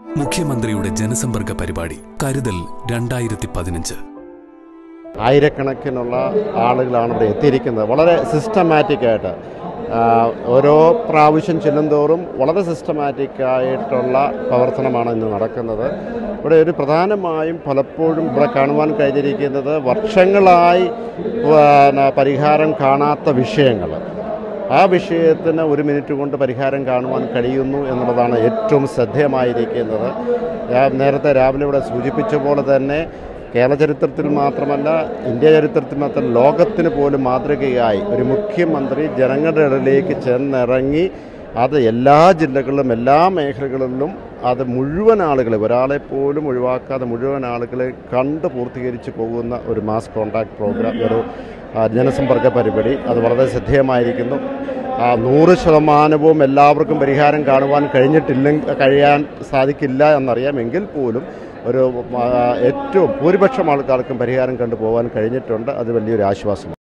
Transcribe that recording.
മുഖ്യമന്ത്രിയുടെ ജനസമ്പർക്ക പരിപാടി കരുതൽ രണ്ടായിരത്തി പതിനഞ്ച് ആയിരക്കണക്കിനുള്ള ആളുകളാണ് ഇവിടെ എത്തിയിരിക്കുന്നത് വളരെ സിസ്റ്റമാറ്റിക് ആയിട്ട് ആ, ഓരോ പ്രാവശ്യം ചെല്ലുന്തോറും വളരെ സിസ്റ്റമാറ്റിക് ആയിട്ടുള്ള പ്രവർത്തനമാണ് ഇന്ന് നടക്കുന്നത് ഇവിടെ ഒരു പ്രധാനമായും പലപ്പോഴും ഇവിടെ കാണുവാൻ കഴിഞ്ഞിരിക്കുന്നത് വർഷങ്ങളായി പിന്നെ പരിഹാരം കാണാത്ത വിഷയങ്ങൾ ആ വിഷയത്തിന് ഒരു മിനിറ്റ് കൊണ്ട് പരിഹാരം കാണുവാൻ കഴിയുന്നു എന്നുള്ളതാണ് ഏറ്റവും ശ്രദ്ധേയമായിരിക്കുന്നത് ഞാൻ നേരത്തെ രാവിലെ ഇവിടെ സൂചിപ്പിച്ച പോലെ തന്നെ കേരള ചരിത്രത്തിൽ മാത്രമല്ല ഇന്ത്യ ചരിത്രത്തിൽ മാത്രം ലോകത്തിന് പോലും മാതൃകയായി ഒരു മുഖ്യമന്ത്രി ജനങ്ങളുടെ ഇടയിലേക്ക് ചെന്നിറങ്ങി അത് എല്ലാ ജില്ലകളിലും എല്ലാ മേഖലകളിലും അത് മുഴുവൻ ആളുകളെ ഒരാളെ പോലും ഒഴിവാക്കാതെ മുഴുവൻ ആളുകളെ കണ്ട് പൂർത്തീകരിച്ച് പോകുന്ന ഒരു മാസ് കോൺടാക്ട് പ്രോഗ്രാം ഒരു ആ, ജനസമ്പർക്ക പരിപാടി അത് വളരെ ശ്രദ്ധേയമായിരിക്കുന്നു ആ, നൂറ് ശതമാനവും എല്ലാവർക്കും പരിഹാരം കാണുവാൻ കഴിഞ്ഞിട്ടില്ല കഴിയാൻ സാധിക്കില്ല എന്നറിയാം എങ്കിൽ പോലും ഒരു ആ, ഏറ്റവും ഭൂരിപക്ഷം ആൾക്കാർക്കും പരിഹാരം കണ്ടുപോകാൻ കഴിഞ്ഞിട്ടുണ്ട് അത് വലിയൊരു ആശ്വാസം